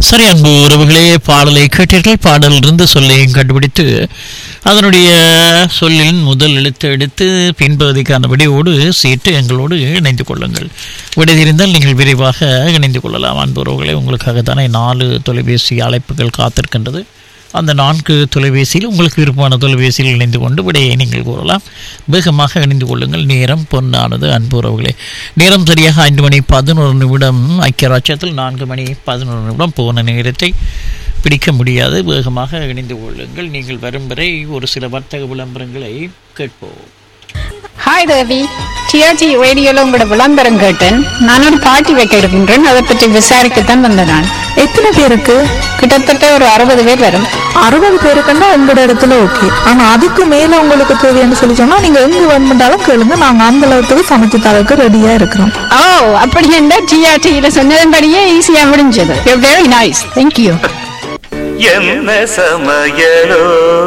சரி அன்பு உறவுகளே பாடலை கேட்டீர்கள் பாடலிருந்து சொல்லையும் கண்டுபிடித்து அதனுடைய சொல்லின் முதல் எழுத்து எடுத்து பின்பகுதிக்கான விடையோடு சீட்டு எங்களோடு இணைந்து கொள்ளுங்கள் விடை தெரிந்தால் நீங்கள் விரைவாக இணைந்து கொள்ளலாம் அன்பு உறவுகளே உங்களுக்காக தானே நாலு தொலைபேசி அழைப்புகள் காத்திருக்கின்றது அந்த நான்கு தொலைபேசியில் உங்களுக்கு விருப்பமான தொலைபேசியில் இணைந்து கொண்டு விடையை நீங்கள் கூறலாம் வேகமாக இணைந்து கொள்ளுங்கள் நேரம் பொன்னானது அன்பு உறவுகளே நேரம் சரியாக ஐந்து மணி பதினோரு நிமிடம் ஐக்கிய ராஜ்யத்தில் நான்கு மணி பதினோரு நிமிடம் போன நேரத்தை பிடிக்க முடியாது வேகமாக இணைந்து கொள்ளுங்கள் நீங்கள் வரும் வரை ஒரு சில வர்த்தக விளம்பரங்களை கேட்போம் ஹாய் தேவி டிஆர்டி ரேடியோல உங்களோட விளம்பரம் கேட்டேன் நான் ஒரு பார்ட்டி வைக்க இருக்கின்றேன் அதை பற்றி விசாரிக்கத்தான் வந்த நான் எத்தனை பேருக்கு கிட்டத்தட்ட ஒரு அறுபது பேர் வரும் அறுபது பேருக்குன்னா உங்களோட இடத்துல ஓகே ஆனா அதுக்கு மேல உங்களுக்கு தேவைன்னு சொல்லி சொன்னா நீங்க எங்க வேணுமென்றாலும் கேளுங்க நாங்க அந்த அளவுக்கு சமைச்சு தரக்கு ரெடியா இருக்கிறோம் ஓ அப்படி என்ன டிஆர்டியில சொன்னதன்படியே ஈஸியா முடிஞ்சது வெரி நைஸ் தேங்க்யூ என்ன சமையலோ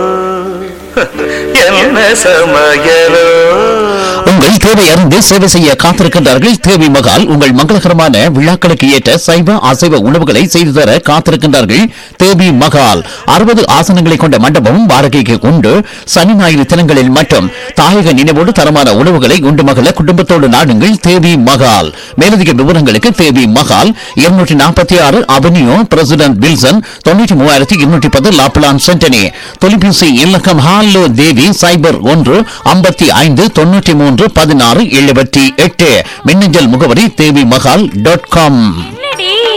என்ன சமையலோ உங்கள் தேவை அறிந்து சேவை செய்ய காத்திருக்கின்றார்கள் தேவி மகால் உங்கள் மங்களகரமான விழாக்களுக்கு ஏற்ற சைவ அசைவ உணவுகளை செய்து தர காத்திருக்கின்றார்கள் தேவி மகால் அறுபது ஆசனங்களை கொண்ட மண்டபமும் வாடகைக்கு உண்டு சனி ஞாயிறு தினங்களில் மட்டும் தாயக நினைவோடு தரமான உணவுகளை உண்டு மகள குடும்பத்தோடு நாடுங்கள் தேவி மகால் மேலதிக விவரங்களுக்கு தேவி மகால் இருநூற்றி நாற்பத்தி ஆறு அவென்யூ பிரசிடென்ட் வில்சன் தொண்ணூற்றி மூவாயிரத்தி இருநூற்றி பத்து லாப்லான் சென்டனி தொலைபேசி இலக்கம் ஹாலோ தேவி சைபர் ஒன்று ஐம்பத்தி ஐந்து தொண்ணூற்றி மூன்று பதினாறு எழுபத்தி எட்டு மின்னஞ்சல் முகவரி தேவி மகால் டாட் காம்